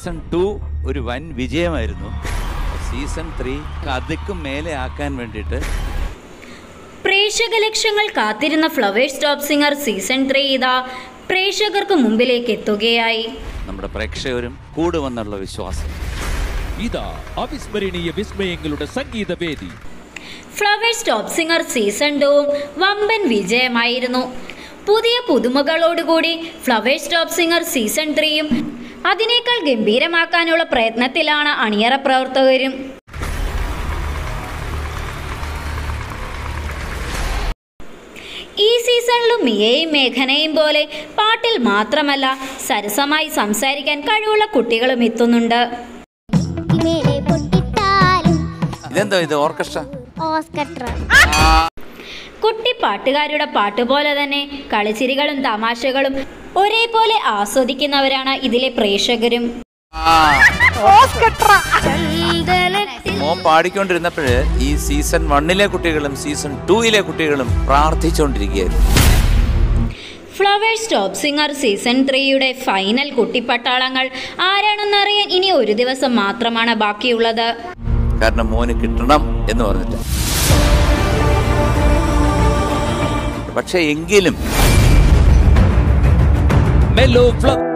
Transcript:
season two ഒരു വൻ വിജയമായിരുന്നു സീസൺ ത്രീ അതിക്കും മേലെ ആക്കാൻ വേണ്ടിയിട്ട് പ്രേക്ഷക ലക്ഷങ്ങൾ കാത്തിരുന്ന Flowers Top Singer season three ഇതാ പ്രേക്ഷകർക്ക് മുമ്പിലേക്ക് എത്തുകയായി നമ്മുടെ പ്രേക്ഷകരും കൂടുമെന്നുള്ള വിശ്വാസം ഇതാ അവിസ്മരണീയ വിസ്മയങ്ങളുടെ സംഗീതവേദി ഫ്ലവേഴ്സ് ടോപ്പ് സിംഗർ സീസൺ ടൂവും വമ്പൻ വിജയമായിരുന്നു പുതിയ പുതുമകളോടുകൂടി ഫ്ലവേഴ്സ് ടോപ്പ് സിംഗർ സീസൺ ത്രീയും അതിനേക്കാൾ ഗംഭീരമാക്കാനുള്ള പ്രയത്നത്തിലാണ് അണിയറ പ്രവർത്തകരും ഈ സീസണിലും മിയയും മേഘനയും പോലെ പാട്ടിൽ മാത്രമല്ല സരസമായി സംസാരിക്കാൻ കഴിവുള്ള കുട്ടികളും എത്തുന്നുണ്ട് മേലെ പൊട്ടിത്താലും ഇതെന്തോ ഇത് ഓർക്കസ്ട്ര ഓസ്കട്ര കുട്ടി പാട്ടുകാരുടെ പാട്ട് പോലെ തന്നെ കളിച്ചിരികളും തമാശകളും ഒരേപോലെ ആസ്വദിക്കുന്നവരാണ് ഇതിലെ പ്രേക്ഷകരും മോൻ പാടിക്കൊണ്ടിരുന്നപ്പോൾ ഈ സീസൺ വണ്ണിലെ കുട്ടികളും സീസൺ ടൂയിലെ കുട്ടികളും പ്രാർത്ഥിച്ചുകൊണ്ടിരിക്കുകയായിരുന്നു ഫ്ലവേഴ്സ് ടോപ്പ് സിംഗർ സീസൺ ത്രീയുടെ ഫൈനൽ കുട്ടിപ്പട്ടാളങ്ങൾ ആരാണെന്നറിയാൻ ഇനി ഒരു ദിവസം മാത്രമാണ് ബാക്കിയുള്ളത് കാരണം മോന് കിട്ടണം എന്ന് പറഞ്ഞിട്ട് പക്ഷെ എങ്കിലും മെലോ ഫ്ലവർ